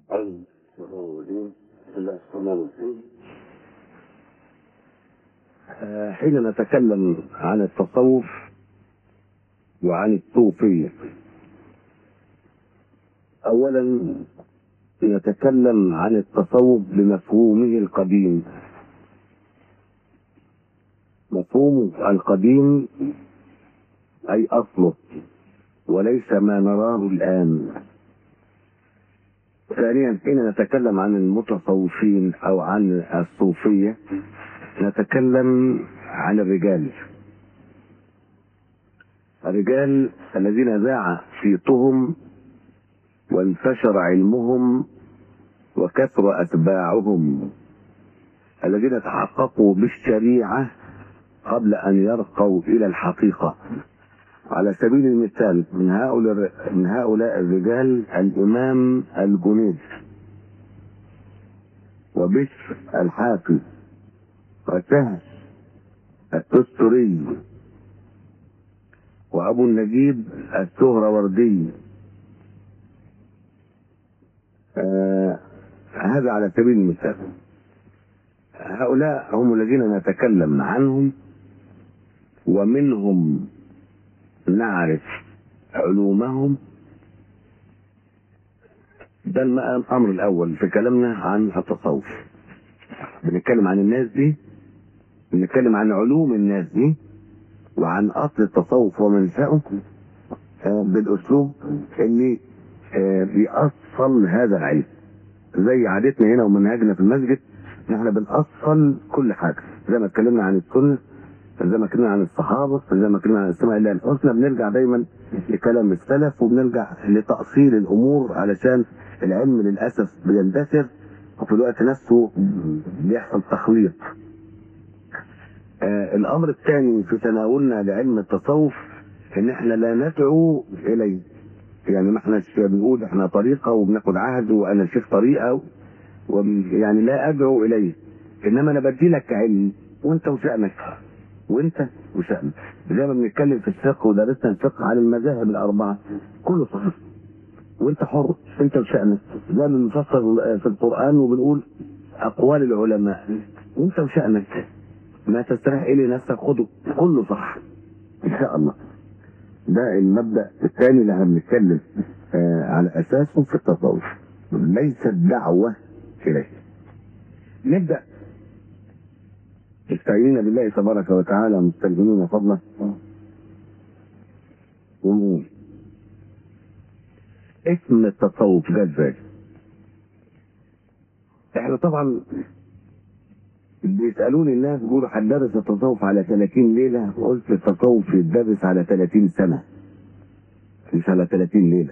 آه، حين نتكلم عن التصوف وعن الصوفية أولا نتكلم عن التصوف بمفهومه القديم مفهومه القديم أي أصله وليس ما نراه الآن ثانيا حين نتكلم عن المتصوفين أو عن الصوفية نتكلم عن الرجال الرجال الذين ذاع صيتهم وانتشر علمهم وكثر أتباعهم الذين تحققوا بالشريعة قبل أن يرقوا إلى الحقيقة على سبيل المثال من هؤلاء من هؤلاء الرجال الإمام الجنيد وبشر الحافي وسهل التستري وأبو النجيب السهروردي آه هذا على سبيل المثال هؤلاء هم الذين نتكلم عنهم ومنهم نعرف علومهم ده الامر الاول في كلامنا عن التصوف بنتكلم عن الناس دي بنتكلم عن علوم الناس دي وعن اصل التصوف ومنشأه آه بالاسلوب اللي آه بيأصل هذا العلم زي عادتنا هنا ومنهجنا في المسجد احنا بنأصل كل حاجه زي ما اتكلمنا عن السنه زي ما اتكلمنا عن الصحابه زي ما اتكلمنا عن السماء الله الحسنى بنرجع دايما لكلام السلف وبنرجع لتأصيل الامور علشان العلم للاسف بيندثر وفي الوقت نفسه بيحصل تخليط آه الامر الثاني في تناولنا لعلم التصوف ان احنا لا ندعو اليه يعني ما احنا بنقول احنا طريقه وبناخد عهد وانا شيخ طريقه يعني لا ادعو اليه انما انا بدي لك علم وانت وشأنك وانت وشأنك زي ما بنتكلم في الفقه ودرسنا الفقه عن المذاهب الاربعه كله صحيح وانت حر انت وشأنك زي ما بنفسر في القران وبنقول اقوال العلماء وانت وشأنك ما تستريح اليه نفسك خده كله صح ان شاء الله ده المبدا الثاني اللي هنتكلم آه على اساسه في التصوف ليست دعوه اليه نبدا استعينين بالله تبارك وتعالى مستلزمين فضله ونقول اسم التصوف جه ازاي؟ احنا طبعا بيسالوني الناس بيقولوا هندرس التصوف على 30 ليله قلت التصوف يتدرس على 30 سنه مش على 30 ليله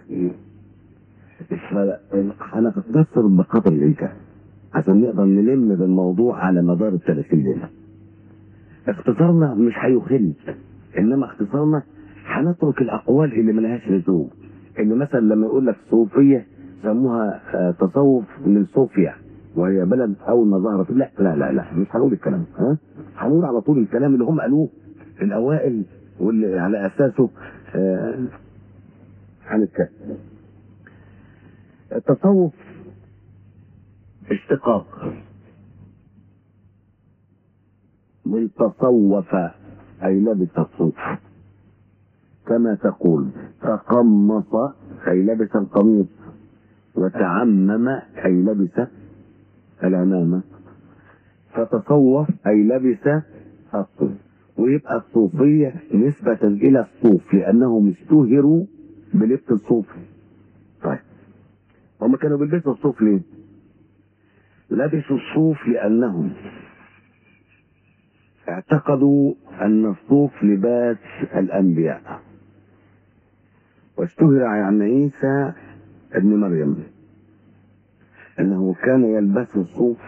هنختصر بقدر الامكان عشان نقدر نلم بالموضوع على مدار ال 30 ليله اختصارنا مش هيخل انما اختصارنا هنترك الاقوال اللي ملهاش لزوم اللي مثلا لما يقول لك صوفيه سموها آه تصوف من صوفيا وهي بلد اول ما ظهرت لا لا لا لا مش هنقول الكلام ها هنقول على طول الكلام اللي هم قالوه الاوائل واللي على اساسه آه هنتكلم التصوف اشتقاق من تصوف اي لبس الصوف كما تقول تقمص اي لبس القميص وتعمم اي لبس العمامة فتصوف أي لبس الصوف ويبقى الصوفية نسبة إلى الصوف لأنهم اشتهروا بلبس الصوف طيب هم كانوا بيلبسوا الصوف ليه؟ لبسوا الصوف لأنهم اعتقدوا أن الصوف لباس الأنبياء واشتهر عن عيسى ابن مريم انه كان يلبس الصوف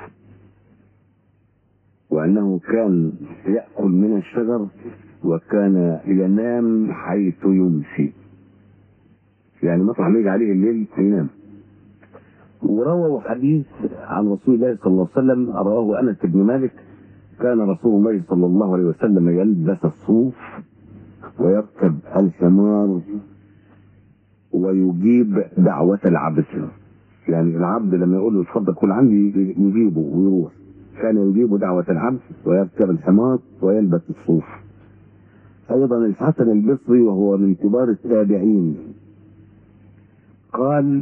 وانه كان ياكل من الشجر وكان ينام حيث يمشي يعني مطرح ما يجي عليه الليل ينام ورووا حديث عن رسول الله صلى الله عليه وسلم رواه انس بن مالك كان رسول الله صلى الله عليه وسلم يلبس الصوف ويركب الحمار ويجيب دعوة العبد يعني العبد لما يقول له اتفضل كل عندي يجيبه ويروح كان يجيب دعوة العبد ويركب الحمار ويلبس الصوف أيضا الحسن البصري وهو من كبار التابعين قال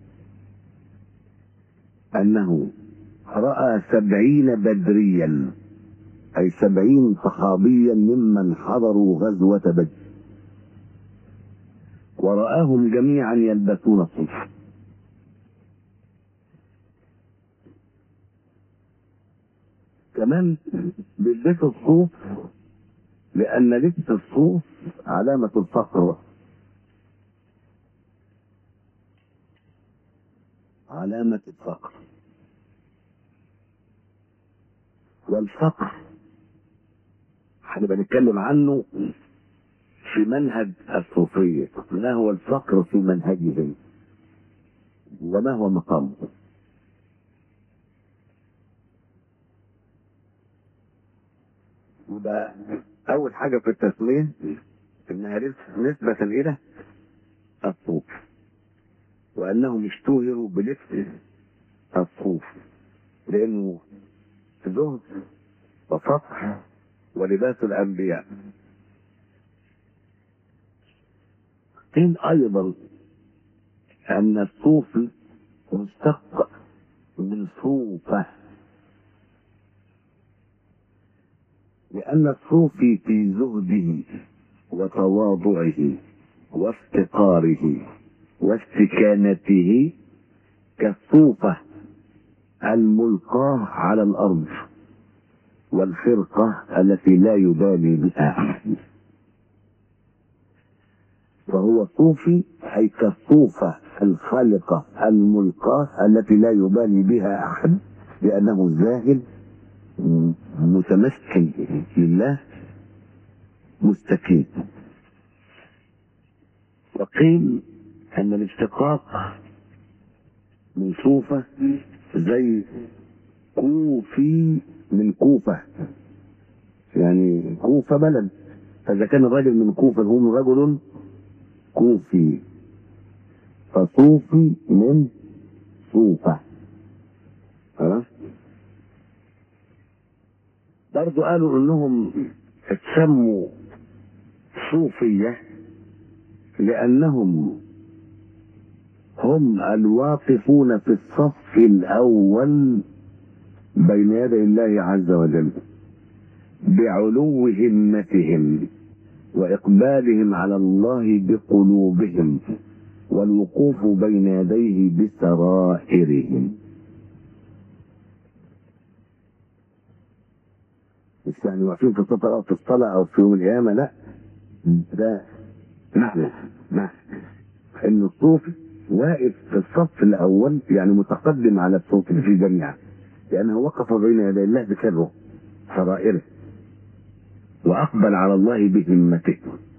أنه رأى سبعين بدريا أي سبعين صحابيا ممن حضروا غزوة بدر ورآهم جميعا يلبسون الصوف كمان بيلبسوا الصوف لأن لبس الصوف علامة الفقر علامة الفقر والفقر هنبقى نتكلم عنه في منهج الصوفية ما هو الفقر في منهجهم وما هو مقامه يبقى أول حاجة في التسمية إنها نسبة إلى الصوف وأنهم اشتهروا بلبس الصوف لأنه زهد وسطح ولباس الأنبياء قيل أيضا أن الصوف مشتق من صوفة لأن الصوفي في زهده وتواضعه وافتقاره واستكانته كالصوفة الملقاة على الأرض والخرقة التي لا يبالي بها أحد فهو صوفي أي كالصوفة الخالقة الملقاة التي لا يبالي بها أحد لأنه زاهد متمسكن لله مستكين وقيل أن الاشتقاق من صوفة زي كوفي من كوفة يعني كوفة بلد فإذا كان الراجل من كوفة هو رجل كوفي فصوفي من صوفة خلاص برضو قالوا انهم اتسموا صوفية لانهم هم الواقفون في الصف الاول بين يدي الله عز وجل بعلو همتهم واقبالهم على الله بقلوبهم والوقوف بين يديه بسرائرهم مش يعني واقفين في الصلاة أو في الصلاة أو في يوم القيامة لا ده معنى معنى إن الصوفي واقف في الصف الأول يعني متقدم على الصوفي في جميعا لأنه وقف بين يدي الله بسره سرائره وأقبل على الله بهمته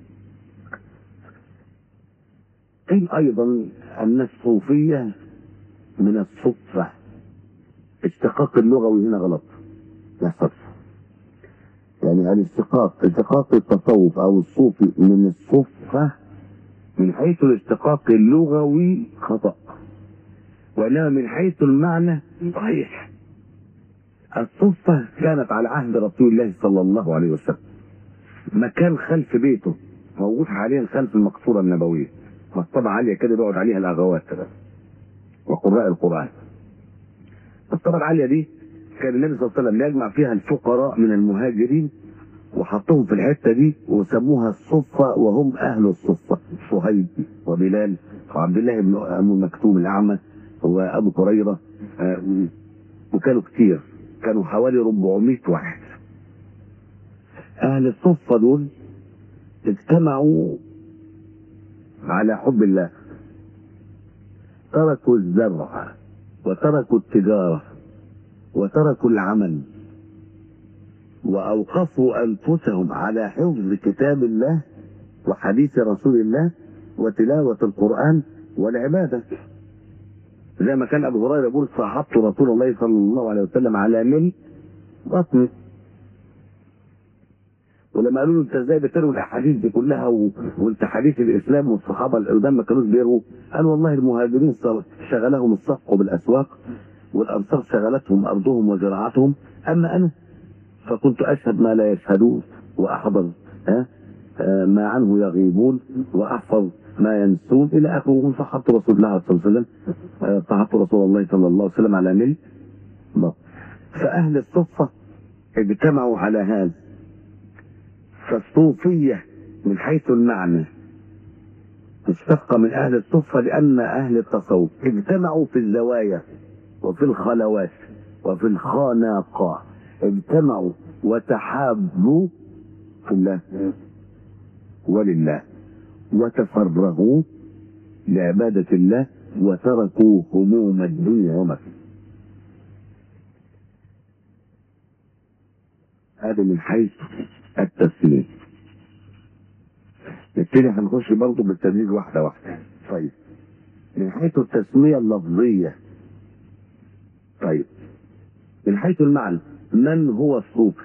قيل أيضا أن الصوفية من الصدفة اشتقاق اللغوي هنا غلط لا صدفة يعني الاشتقاق اشتقاق التصوف او الصوفي من الصفة من حيث الاشتقاق اللغوي خطأ وانما من حيث المعنى صحيح الصفة كانت على عهد رسول الله صلى الله عليه وسلم مكان خلف بيته موجود حاليا خلف المقصورة النبوية مصطبة عالية كده بيقعد عليها الأغوات وقراء القرآن الطبقة العالية دي كان النبي صلى الله عليه وسلم يجمع فيها الفقراء من المهاجرين وحطهم في الحته دي وسموها الصفه وهم اهل الصفه صهيب وبلال وعبد الله بن ام مكتوم الاعمى وابو هريره آه، وكانوا كتير كانوا حوالي 400 واحد اهل الصفه دول اجتمعوا على حب الله تركوا الزرع وتركوا التجاره وتركوا العمل واوقفوا انفسهم على حفظ كتاب الله وحديث رسول الله وتلاوه القران والعباده زي ما كان ابو هريره يقول صاحبت رسول الله صلى الله عليه وسلم على مل بطني ولما قالوا له انت ازاي بتروي الاحاديث دي كلها و... وانت حديث الاسلام والصحابه القدام ما كانوش بيروا قال والله المهاجرين صار- شغلهم الصفق بالاسواق والانصار شغلتهم ارضهم وزراعتهم اما انا فكنت اشهد ما لا يشهدون واحضر ها آه، ما عنه يغيبون واحفظ ما ينسون الى اخره صحبت رسول الله صلى الله عليه وسلم آه، صحبت رسول الله صلى الله عليه وسلم على ملء فاهل الصفه اجتمعوا على هذا فالصوفيه من حيث المعنى مشتقه من اهل الصفه لان اهل التصوف اجتمعوا في الزوايا وفي الخلوات وفي الخانقة اجتمعوا وتحابوا في الله ولله وتفرغوا لعبادة الله وتركوا هموم الدنيا وما فيها هذا من حيث التسليم نبتدي هنخش برضه بالتدريج واحدة واحدة طيب من حيث التسمية اللفظية طيب من حيث المعنى من هو الصوفي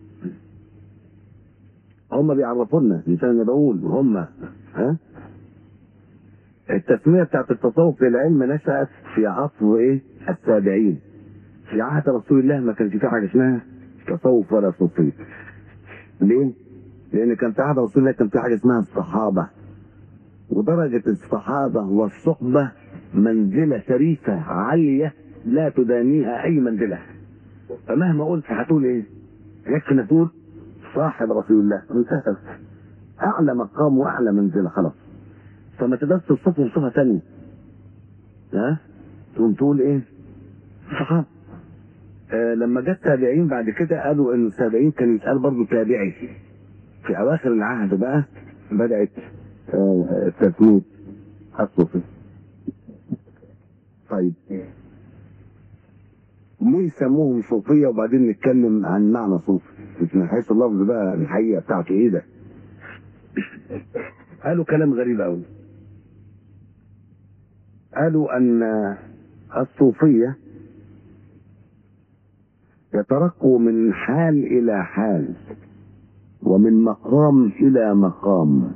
هم بيعرفوا لنا مش انا بقول هم ها التسميه بتاعت التصوف للعلم نشات في عصر ايه التابعين في عهد رسول الله ما كانش في حاجه اسمها تصوف ولا صوفيه ليه؟ لان كان في عهد رسول الله كان في حاجه اسمها الصحابه ودرجه الصحابه والصحبه منزله شريفه عاليه لا تدانيها اي منزله فمهما قلت هتقول ايه؟ يكفي انك تقول صاحب رسول الله انتهى اعلى مقام واعلى منزله خلاص فما تقدرش توصفه بصفه ثانيه ها تقوم تقول ايه؟ صحابه آه لما جت تابعين بعد كده قالوا ان التابعين كان يتقال برضه تابعي في اواخر العهد بقى بدات آه تسميه الصوفي طيب ليه سموهم صوفية وبعدين نتكلم عن معنى صوفي مش من حيث اللفظ بقى الحقيقة بتاعته ايه ده قالوا كلام غريب قوي قالوا ان الصوفية يترقوا من حال الى حال ومن مقام الى مقام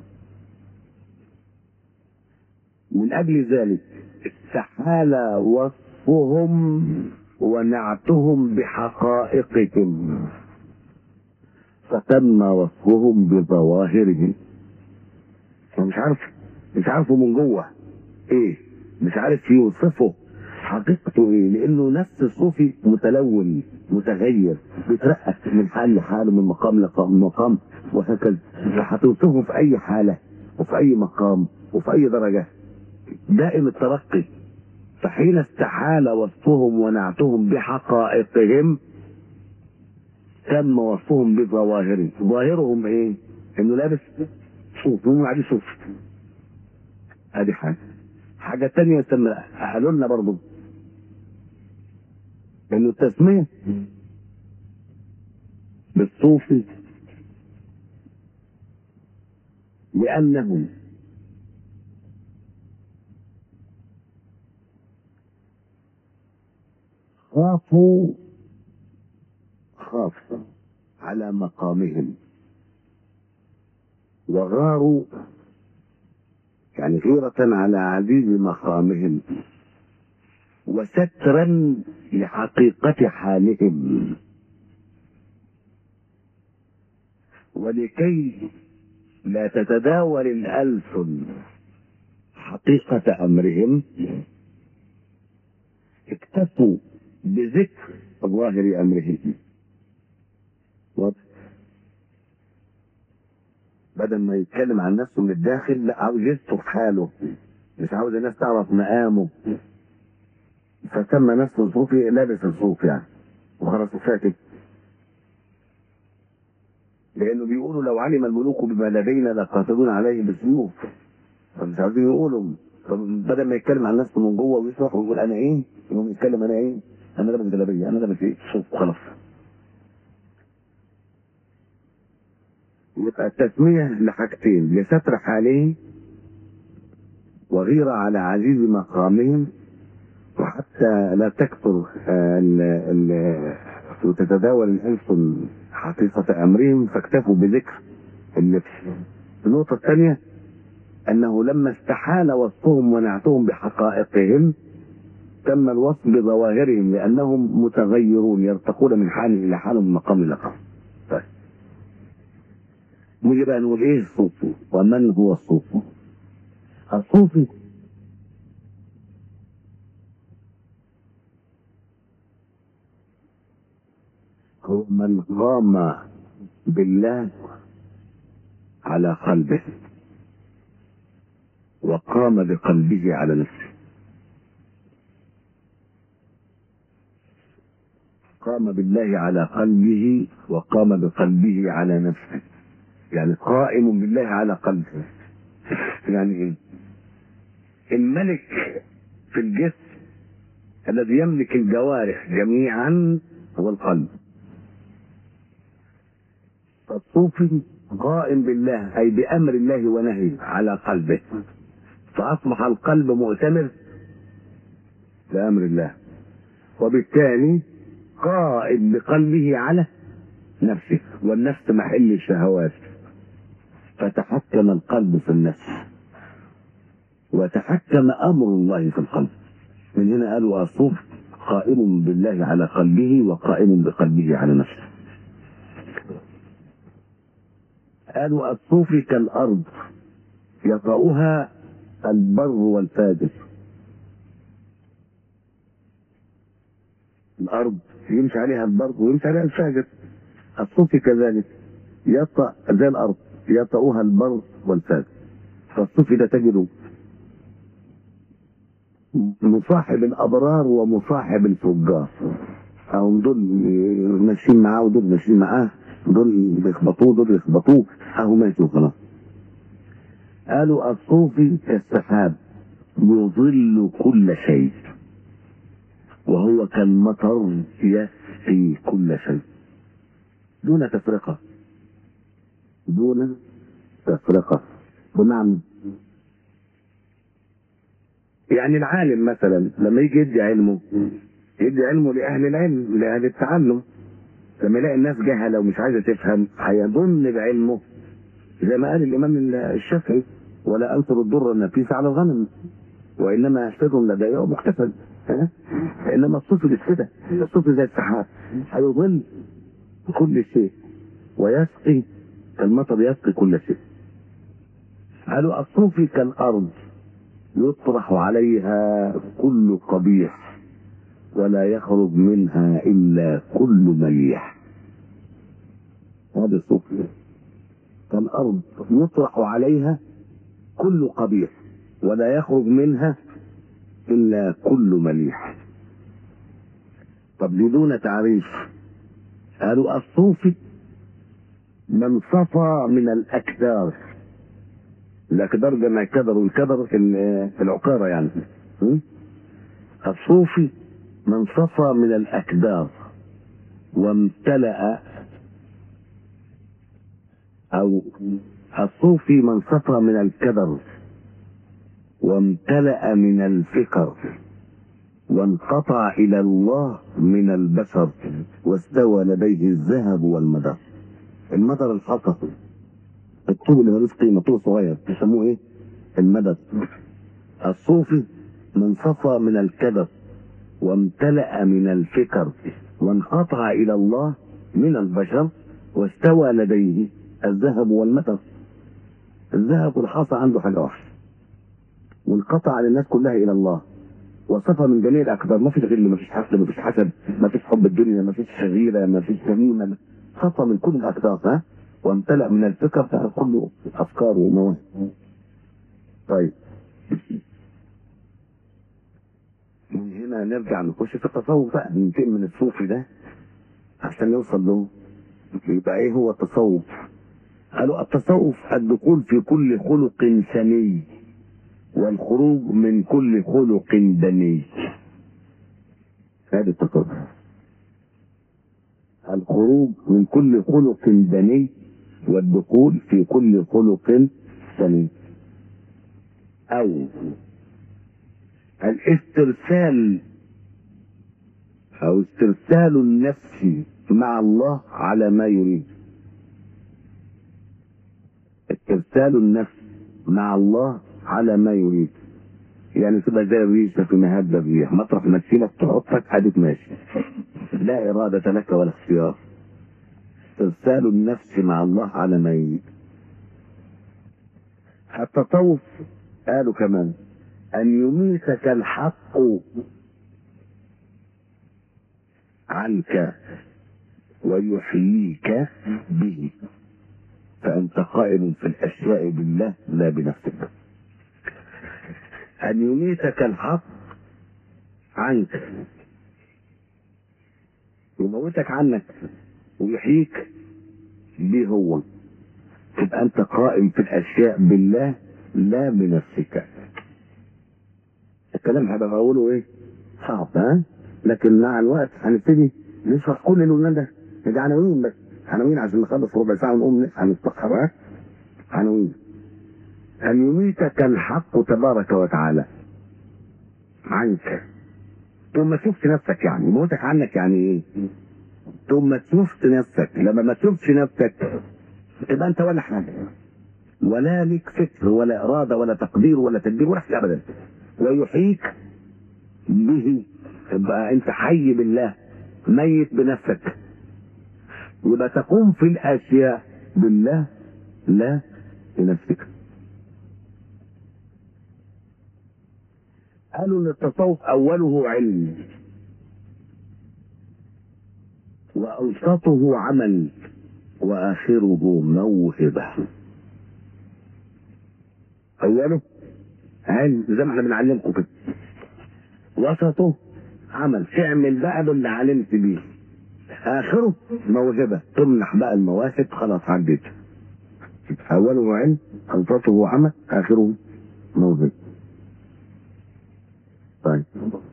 من اجل ذلك استحال وصفهم ونعتهم بحقائقهم فتم وصفهم بظواهرهم مش عارف مش عارفه من جوه ايه مش عارف يوصفه حقيقته ايه لانه نفس الصوفي متلون متغير بيترقى من حال لحال ومن مقام لمقام وهكذا هتوصفه في اي حاله وفي اي مقام وفي اي درجه دائم الترقي فحين استحال وصفهم ونعتهم بحقائقهم تم وصفهم بظواهرهم ظاهرهم ايه انه لابس صوف هم عليه صوف ادي حاجه حاجه تانية تم قالوا لنا برضه انه التسميه بالصوفي لانهم خافوا خافوا على مقامهم وغاروا يعني غيرة على عزيز مقامهم وسترا لحقيقة حالهم ولكي لا تتداول الألسن حقيقة أمرهم اكتفوا بذكر ظاهر أمرهم واضح بدل ما يتكلم عن نفسه من الداخل لا عاوز يستر حاله مش عاوز الناس تعرف مقامه فسمى نفسه صوفي لابس الصوف يعني وخلاص وساكت لانه بيقولوا لو علم الملوك بما لدينا لقاتلون عليه بالسيوف فمش عاوزين يقولوا بدل ما يتكلم عن نفسه من جوه ويشرح ويقول انا ايه يقوم يتكلم انا ايه انا لابس جلابيه انا لابس ايه صوف خلاص يبقى التسمية لحاجتين لستر حالهم وغيرة على عزيز مقامهم وحتى لا تكثر ال ال وتتداول الألسن حقيقة أمرهم فاكتفوا بذكر اللبس النقطة الثانية أنه لما استحال وصفهم ونعتهم بحقائقهم تم الوصف بظواهرهم لأنهم متغيرون يرتقون من حال إلى حال من مقام إلى مقام طيب. نيجي بقى نقول إيه الصوفي ومن هو الصوفي الصوفي هو من قام بالله على قلبه وقام بقلبه على نفسه قام بالله على قلبه وقام بقلبه على نفسه يعني قائم بالله على قلبه يعني ايه الملك في الجسم الذي يملك الجوارح جميعا هو القلب فالصوفي قائم بالله اي بامر الله ونهيه على قلبه فاصبح القلب مؤتمر بامر الله وبالتالي قائم بقلبه على نفسه والنفس محل الشهوات فتحكم القلب في النفس وتحكم امر الله في القلب من هنا قالوا الصوف قائم بالله على قلبه وقائم بقلبه على نفسه قالوا الصوفي كالارض يطأها البر والفاجر الارض يمشي عليها البر ويمشي عليها الفاجر الصوفي كذلك يطأ زي الارض يطأها البر والفاجر فالصوفي ده تجده مصاحب الابرار ومصاحب الفجار او دول ماشيين معاه ودول ماشيين معاه دول بيخبطوه دول يخبطوه اهو ماشي وخلاص قالوا الصوفي كالسحاب يظل كل شيء وهو كالمطر يسقي كل شيء دون تفرقة دون تفرقة بمعنى يعني العالم مثلا لما يجي يدي علمه يدي علمه لأهل العلم لأهل التعلم لما يلاقي الناس جهلة ومش عايزة تفهم هيظن بعلمه زي ما قال الإمام الشافعي ولا أنصر الضر النفيس على الغنم وإنما يحفظهم لدي مكتسب ها؟ إنما الصوفي مش كده الصوفي زي السحاب هيظل كل شيء ويسقي المطر يسقي كل شيء قالوا الصوفي كالأرض يطرح عليها كل قبيح ولا يخرج منها إلا كل مليح هذا الصوفي كالأرض يطرح عليها كل قبيح ولا يخرج منها إلا كل مليح طب بدون تعريف قالوا الصوفي من صفى من الأكدار الأكدار جمع كدر والكدر في العقارة يعني الصوفي من صفى من الأكدار وامتلأ أو الصوفي من صفى من الكدر وامتلأ من الفكر وانقطع إلى الله من البشر واستوى لديه الذهب والمدر المدر الحصى الطوب اللي ملوش قيمة طوب صغير يسموه ايه؟ المدد الصوفي من صفى من الكدر وامتلأ من الفكر وانقطع إلى الله من البشر واستوى لديه الذهب والمطر الذهب والحصى عنده حاجة واحدة وانقطع للناس كلها إلى الله وصفى من جميع الأقدار ما فيش غل ما فيش حسد ما فيش حسد ما فيش حب الدنيا ما فيش شغيرة ما فيش جميمة صفى من كل الأقدار ها وامتلأ من الفكر بتاع كله أفكار ومواهب طيب من هنا نرجع نخش في التصوف بقى ننتقل من الصوفي ده عشان نوصل له يبقى ايه هو التصوف قالوا التصوف الدخول في كل خلق سني والخروج من كل خلق دني هذا التصوف الخروج من كل خلق دني والدخول في كل خلق سني او الاسترسال او استرسال النفس مع الله على ما يريد ارسال النفس مع الله على ما يريد يعني تبقى زي الريشه في مهب الريح مطرح ما تشيلك تحطك حدث ماشي لا اراده لك ولا اختيار ارسال النفس مع الله على ما يريد التصوف قالوا كمان ان يميتك الحق عنك ويحييك به فأنت قائم في الأشياء بالله لا بنفسك أن يميتك الحق عنك يموتك عنك ويحييك به هو تبقى أنت قائم في الأشياء بالله لا بنفسك الكلام هبقى بقوله إيه؟ صعب ها؟ لكن مع الوقت هنبتدي نشرح كل اللي قلناه ده دي عناوين بس عناوين عشان نخلص ربع ساعه ونقوم نصحى نفتحها بقى عناوين ان يميتك الحق تبارك وتعالى عنك ثم شفت نفسك يعني موتك عنك يعني ايه ثم شفت نفسك لما ما تشوفش نفسك تبقى انت ولا حاجه ولا لك فكر ولا اراده ولا تقدير ولا تدبير ولا حاجه ابدا ويحييك به تبقى انت حي بالله ميت بنفسك يبقى تقوم في الاشياء بالله لا بنفسك قالوا ان التصوف اوله علم واوسطه عمل واخره موهبه اوله علم زي ما احنا بنعلمكم كده وسطه عمل تعمل بقى باللي علمت بيه اخره موهبه تمنح بقى المواهب خلاص عديت اوله علم اوسطه عمل اخره موهبه طيب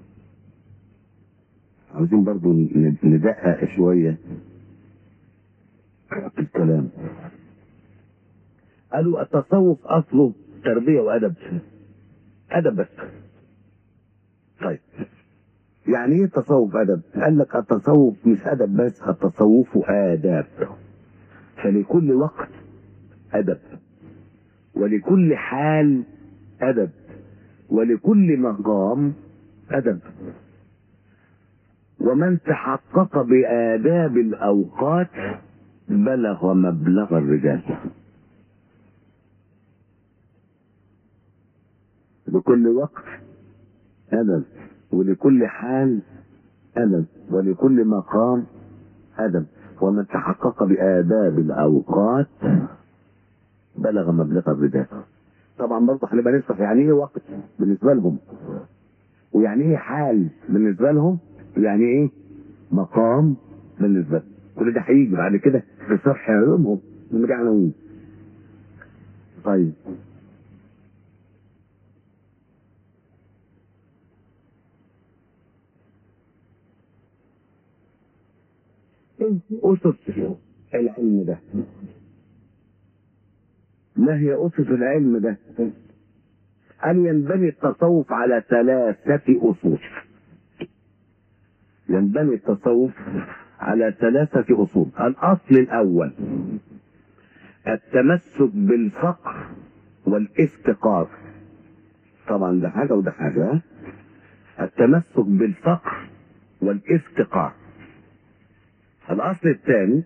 عاوزين برضو ندقق شوية في الكلام قالوا التصوف أصله تربية وأدب أدب بس طيب يعني ايه التصوف أدب؟ قال لك التصوف مش أدب بس التصوف آداب فلكل وقت أدب ولكل حال أدب ولكل مقام أدب ومن تحقق بآداب الأوقات بلغ مبلغ الرجال لكل وقت أدب ولكل حال أدب ولكل مقام أدب ومن تحقق بآداب الأوقات بلغ مبلغ الرجال طبعا برضه هنبقى نشرح يعني ايه وقت بالنسبه لهم ويعني ايه حال بالنسبه لهم ويعني ايه مقام بالنسبه لهم كل ده هيجي بعد كده في شرح علومهم من عناوين طيب أسس العلم ده ما هي أسس العلم ده؟ أن ينبني التصوف على ثلاثة أصول. ينبني التصوف على ثلاثة أصول، الأصل الأول التمسك بالفقر والافتقار. طبعا ده حاجة وده حاجة. التمسك بالفقر والافتقار. الأصل الثاني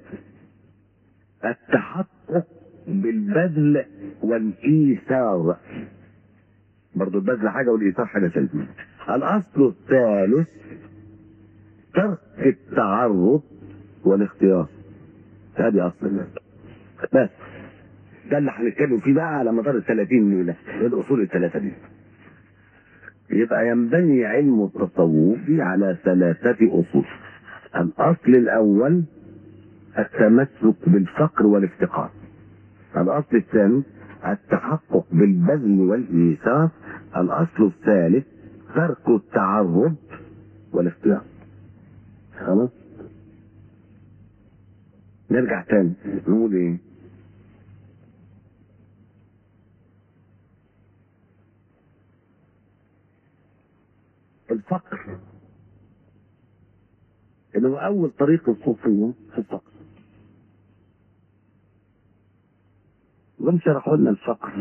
التحقق بالبذل والإيثار برضو البذل حاجة والإيثار حاجة ثالثة الأصل الثالث ترك التعرض والاختيار هذه أصل بس ده اللي هنتكلم فيه بقى على مدار ال 30 ليلة الأصول الثلاثة دي يبقى ينبني علم التصوف على ثلاثة أصول الأصل الأول التمسك بالفقر والافتقار الأصل الثاني التحقق بالبذل والإيثار الأصل الثالث ترك التعرض والاختيار خلاص نرجع تاني نقول ايه الفقر اللي هو أول طريق الصوفية في الفقر جم شرحوا لنا الفقر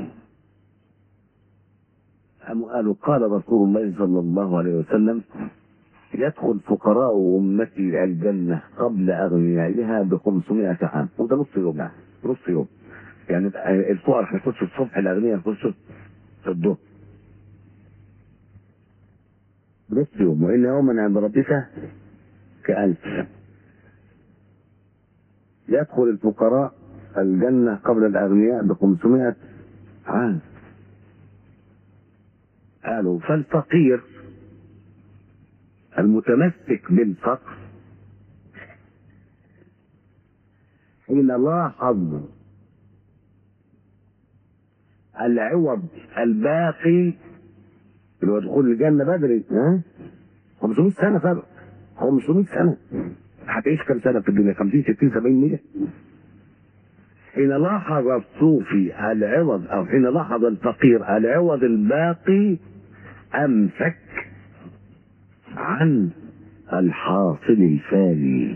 قاموا قالوا قال رسول الله صلى الله عليه وسلم يدخل فقراء أمتي الجنة قبل أغنيائها ب 500 عام وده نص يوم يعني نص يوم يعني الفقراء هيخشوا الصبح الأغنياء يخشوا في الظهر نص يوم وإن يوما عند ربك كألف يدخل الفقراء الجنة قبل الأغنياء ب 500 عام قالوا فالفقير المتمسك بالفقر حين لاحظ العوض الباقي اللي هو دخول الجنة بدري ها 500 سنة فرق 500 سنة هتعيش كام سنة في الدنيا 50 60 70 100 حين لاحظ الصوفي العوض او حين لاحظ الفقير العوض الباقي امسك عن الحاصل الفاني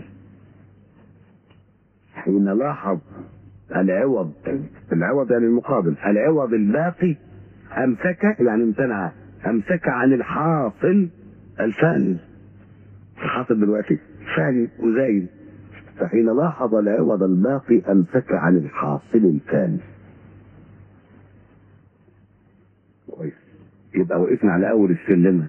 حين لاحظ العوض العوض يعني المقابل العوض الباقي امسك يعني امتنع امسك عن الحاصل الفاني الحاصل دلوقتي فاني وزايد فحين لاحظ العوض الباقي امسك عن الحاصل الفاني كويس يبقى وقفنا على اول السلمه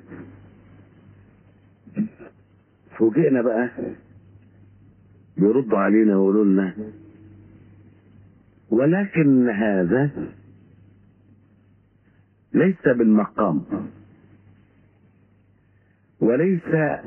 فوجئنا بقى بيردوا علينا ويقولوا لنا ولكن هذا ليس بالمقام وليس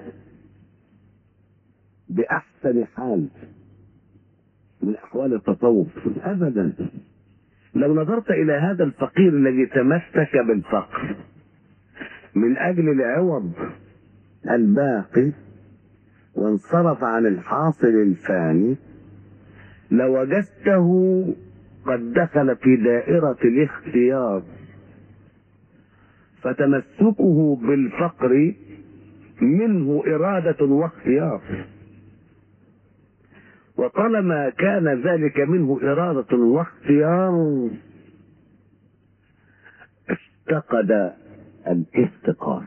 بأحسن حال من أحوال التصوف أبدا لو نظرت إلى هذا الفقير الذي تمسك بالفقر من أجل العوض الباقي وانصرف عن الحاصل الفاني لوجدته قد دخل في دائرة الاختيار فتمسكه بالفقر منه إرادة واختيار وطالما كان ذلك منه إرادة واختيار افتقد الافتقار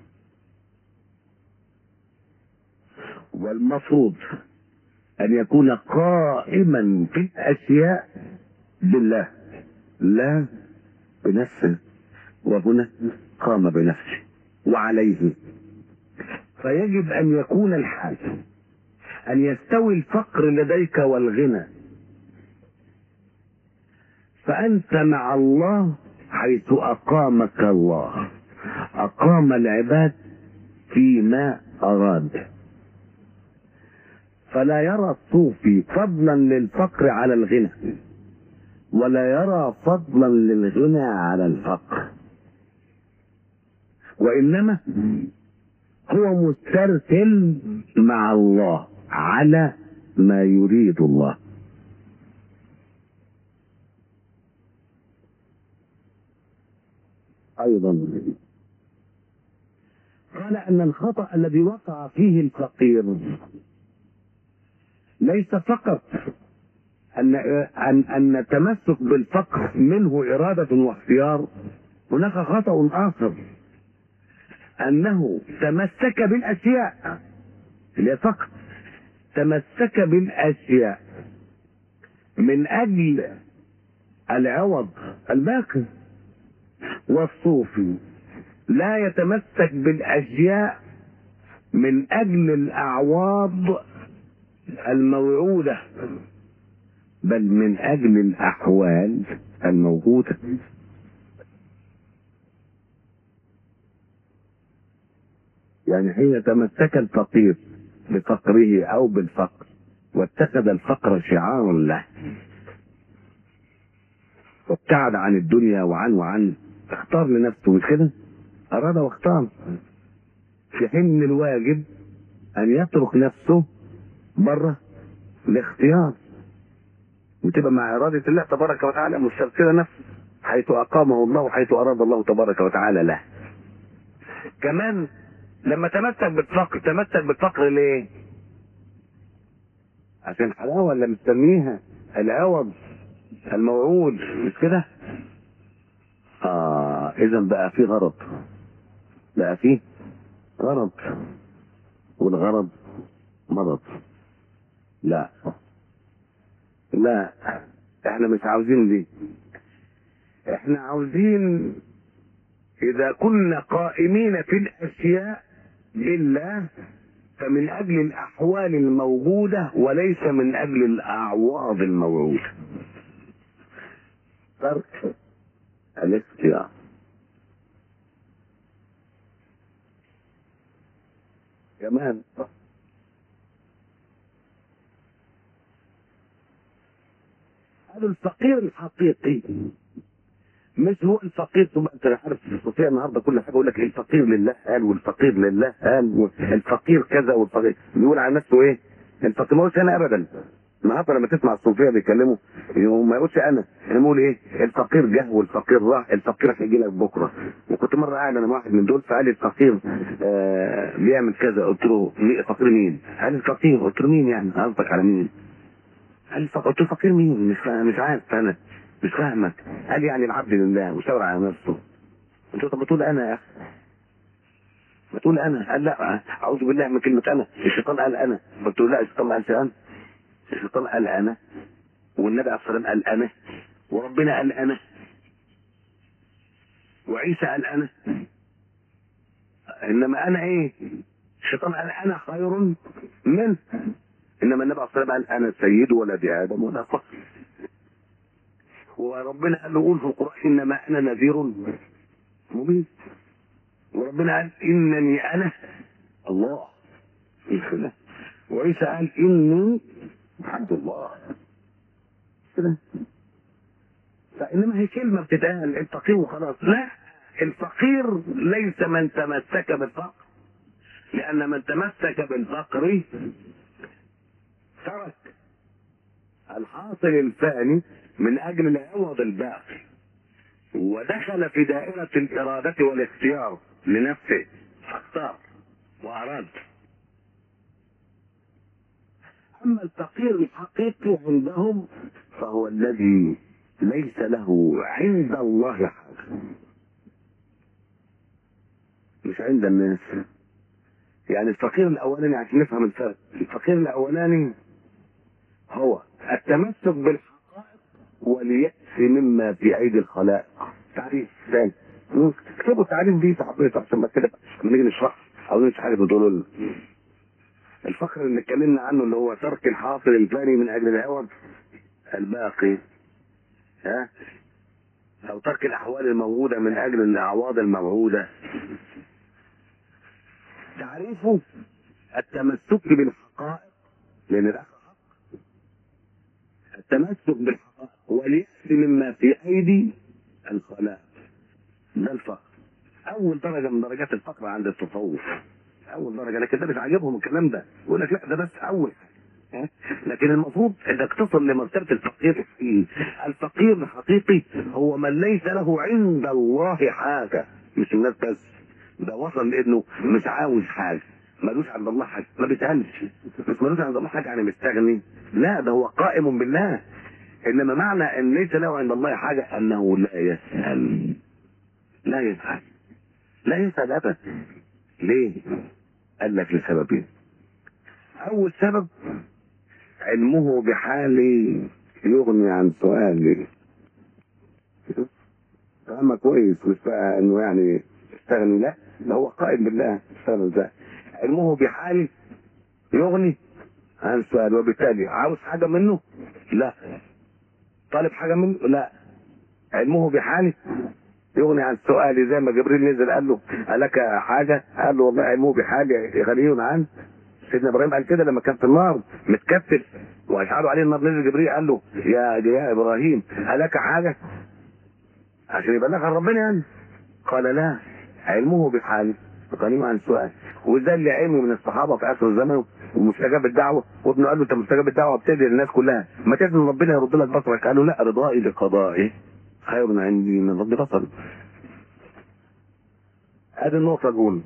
والمفروض أن يكون قائما في الأشياء بالله لا بنفسه وهنا قام بنفسه وعليه فيجب أن يكون الحال أن يستوي الفقر لديك والغنى فأنت مع الله حيث أقامك الله أقام العباد فيما أراد فلا يرى الصوفي فضلا للفقر على الغنى ولا يرى فضلا للغنى على الفقر وإنما هو مسترسل مع الله على ما يريد الله ايضا قال ان الخطا الذي وقع فيه الفقير ليس فقط ان ان ان التمسك بالفقر منه اراده واختيار هناك خطا اخر انه تمسك بالاشياء اللي هي فقط تمسك بالاشياء من اجل العوض الباقي والصوفي لا يتمسك بالاشياء من اجل الاعواض الموعوده بل من اجل الاحوال الموجوده يعني حين تمسك الفقير بفقره او بالفقر واتخذ الفقر شعارا له وابتعد عن الدنيا وعن وعن اختار لنفسه مش كده اراد واختار في حين الواجب ان يترك نفسه بره الاختيار وتبقى مع إرادة الله تبارك وتعالى مسترسلة نفسه حيث أقامه الله وحيث أراد الله تبارك وتعالى له كمان لما تمسك بالفقر تمسك بالفقر ليه؟ عشان حلاوة اللي مستنيها العوض الموعود مش كده اه اذا بقى في غرض بقى في غرض والغرض مرض لا لا احنا مش عاوزين دي احنا عاوزين اذا كنا قائمين في الاشياء لله فمن اجل الاحوال الموجوده وليس من اجل الاعواض الموعوده ترك الاختيار كمان هذا الفقير الحقيقي مش هو الفقير ثم انت عارف الصوفيه النهارده كل حاجه يقول لك الفقير لله قال والفقير لله قال الفقير كذا والفقير بيقول على نفسه ايه؟ الفقير ما يقولش انا ابدا النهارده لما تسمع الصوفيه بيتكلموا ما يقولش انا يقول ايه؟ الفقير جه والفقير راح الفقير هيجي لك بكره وكنت مره قاعد انا مع واحد من دول فقال لي الفقير آه بيعمل كذا قلت له مين- فقير مين؟ قال لي الفقير قلت له مين يعني؟ قصدك على مين؟ قال لي فق- قلت له فقير مين؟ مش فا- مش عارف انا مش فاهمك قال لي يعني العبد لله وشاور على نفسه قلت له طب ما تقول انا يا اخي ما تقول انا قال لا اعوذ بالله من كلمه انا الشيطان قال انا قلت له لا الشيطان ما قالش انا الشيطان قال انا والنبي عليه الصلاه والسلام قال انا وربنا قال انا وعيسى قال انا انما انا ايه الشيطان قال انا خير منه انما النبي عليه الصلاه والسلام قال انا سيد ولد ادم ولا فخر وربنا قال له قول في القران انما انا نذير مبين وربنا قال انني انا الله كده وعيسى قال اني عبد الله كده فانما هي كلمه بتتقال الفقير وخلاص لا الفقير ليس من تمسك بالفقر لان من تمسك بالفقر ترك الحاصل الفاني من اجل العوض الباقي ودخل في دائرة الإرادة والاختيار لنفسه فاختار وأراد أما الفقير الحقيقي عندهم فهو الذي ليس له عند الله حاجة مش عند الناس يعني الفقير الأولاني عشان نفهم الفرق الفقير الأولاني هو التمسك بالحقائق واليأس مما في أيدي الخلائق تعريف ثاني مم. اكتبوا التعريف دي تعبير عشان بس كده لما نيجي نشرح او نشرح حاجه بتقولوا لنا الفقر اللي اتكلمنا عنه اللي هو ترك الحاصل الفاني من اجل العوض الباقي ها او ترك الاحوال الموجوده من اجل الاعواض الموعوده تعريفه التمسك بالحقائق لان الاخر حق التمسك بالحقائق واليأس مما في ايدي الخلائق ده الفقر اول درجه من درجات الفقر عند التصوف اول درجه لكن ده مش عاجبهم الكلام ده يقول لك لا ده بس اول حاجه ها؟ لكن المفروض انك تصل لمرتبه الفقير الحقيقي الفقير الحقيقي هو من ليس له عند الله حاجه مش الناس بس ده وصل لانه مش عاوز حاجه ملوش عند الله حاجه ما بيسالش مش ملوش عند الله حاجه يعني مستغني لا ده هو قائم بالله انما معنى ان ليس له عند الله حاجه انه لا يسال لا يسال لا يسال ابدا ليه؟ قال لك لسببين اول سبب علمه بحالي يغني عن سؤالي فاهمة كويس مش بقى انه يعني استغني لا ده هو قائم بالله استغنى ازاي علمه بحالي يغني عن سؤال وبالتالي عاوز حاجة منه لا طالب حاجة منه لا علمه بحالي يغني عن سؤالي زي ما جبريل نزل قال له ألك حاجة قال له والله علمه بحالي غني عنه سيدنا ابراهيم قال كده لما كان في النار متكتل واشعلوا عليه النار نزل جبريل قال له يا يا ابراهيم ألك حاجة عشان يبلغها ربنا يعني قال لا علمه بحالي غني عن سؤال وده اللي علمه من الصحابه في اخر الزمن ومستجاب الدعوه وابنه قال له انت مستجاب الدعوه ابتدي للناس كلها ما تدري ان ربنا يرد لك بصرك قال له لا رضائي لقضائي خير عندي من رد بصري هذه النقطة الأولى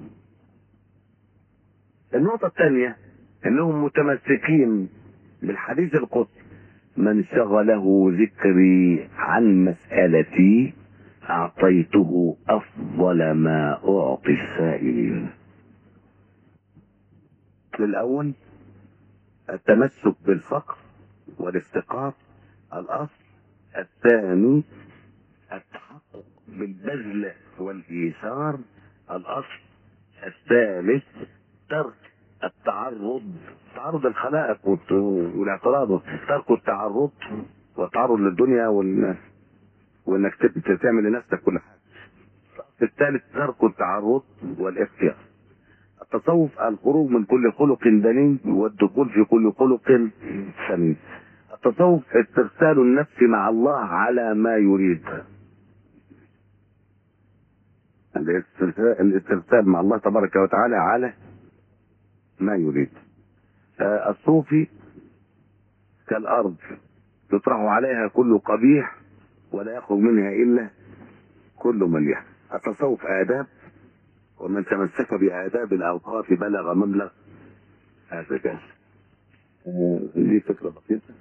النقطة الثانية انهم متمسكين بالحديث القدسي من شغله ذكري عن مسألتي أعطيته أفضل ما أعطي السائلين الأول التمسك بالفقر والافتقار الأصل الثاني التحقق بالبذل والإيثار الأصل الثالث ترك التعرض تعرض الخلائق والت- والاعتراض ترك التعرض والتعرض للدنيا وال... وانك تب- تعمل لنفسك كل حاجه الثالث ترك التعرض والاختيار التصوف الخروج من كل خلق دني والدخول في كل خلق سمين التصوف استرسال النفس مع الله على ما يريد الاسترسال الاسترسال مع الله تبارك وتعالى على ما يريد آه، الصوفي كالأرض يطرح عليها كل قبيح ولا يخرج منها إلا كل مليح التصوف آداب ومن تمسك بآداب الأوقاف بلغ مبلغ هذا كان آه، دي فكرة بسيطة